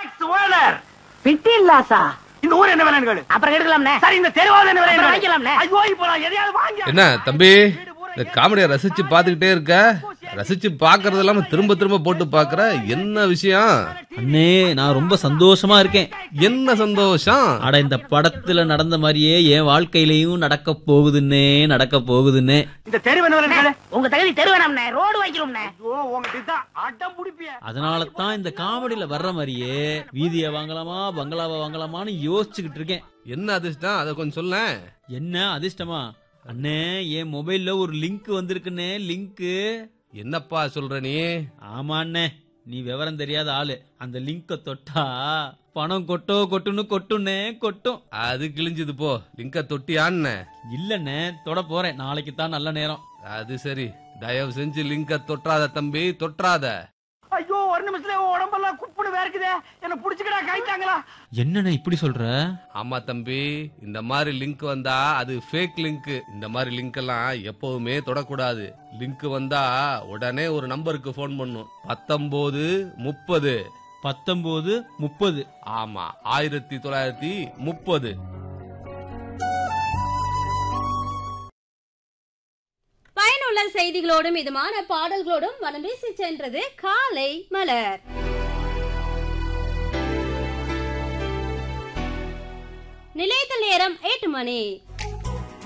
Owner பிட்டில்லாசா இந்த ஊர் என்ன விலைன்னு கேளு அப்புறம் எடுக்கலாம்ண்ணே சரி இந்த தெருவாவது என்ன அப்புறம் விலை வாங்கிக்கலாம்ண்ணே. ஐயோ இப்போ நான் எதையாவது வாங்கி என்ன தம்பி இந்த காமெடியை ரசிச்சு பார்த்துக்கிட்டே இருக்க ரசிச்சு பார்க்கறது இல்லாம திரும்ப திரும்ப போட்டு பார்க்கற என்ன விஷயம் அண்ணே நான் ரொம்ப சந்தோஷமா இருக்கேன் என்ன சந்தோஷம் அட இந்த படத்துல நடந்த மாதிரியே என் வாழ்க்கையிலயும் நடக்க போகுதுன்னே நடக்க போகுதுன்னே இந்த தெருவு என்ன விலைன்னு கேளு உங்க தகுதி தெருவேணாம்ண்ணே ரோடு வைக்கிறோம்ண்ணே ஐயோ உங்ககிட்ட தான் அடம் பிடிப்பிய அதனால தான் இந்த காமெடியில வர்ற மாதிரியே வீதியை வாங்கலாமா பங்களாவை வாங்கலாமான்னு யோசிச்சுக்கிட்டு இருக்கேன் என்ன அதிர்ஷ்டம் அதை கொஞ்சம் சொல்ல என்ன அதிர்ஷ்டமா அண்ணே என் மொபைல்ல ஒரு லிங்க் வந்திருக்குண்ணே லிங்க் என்னப்பா சொல்ற நீ ஆமா அண்ணே நீ விவரம் தெரியாத ஆளு அந்த லிங்க தொட்டா பணம் கொட்டோ கொட்டுன்னு கொட்டுண்ணே கொட்டும் அது கிழிஞ்சது போ லிங்க தொட்டியான்னு இல்லண்ணே தொட போறேன் நாளைக்கு தான் நல்ல நேரம் அது சரி தயவு செஞ்சு லிங்க தொற்றாத தம்பி தொற்றாத ஐயோ ஒரு நிமிஷத்துல உன் உடம்பெல்லாம் குப்புன்னு வேர்க்குதே என்ன புடிச்சுக்கடா கைத்தாங்களா என்னண்ணே இப்படி சொல்ற ஆமா தம்பி இந்த மாதிரி லிங்க் வந்தா அது ஃபேக் லிங்க் இந்த மாதிரி லிங்க் எல்லாம் எப்பவுமே தொடக்கூடாது லிங்க் வந்தா உடனே ஒரு நம்பருக்கு ஃபோன் பண்ணும் பத்தொன்பது முப்பது பத்தொன்பது முப்பது ஆமா ஆயிரத்தி தொள்ளாயிரத்தி முப்பது பயனுள்ள செய்திகளோடும் இதுமான பாடல்களோடும் மனம் வீசி சென்றது காலை மலர் நிலையத்தில் நேரம் எட்டு மணி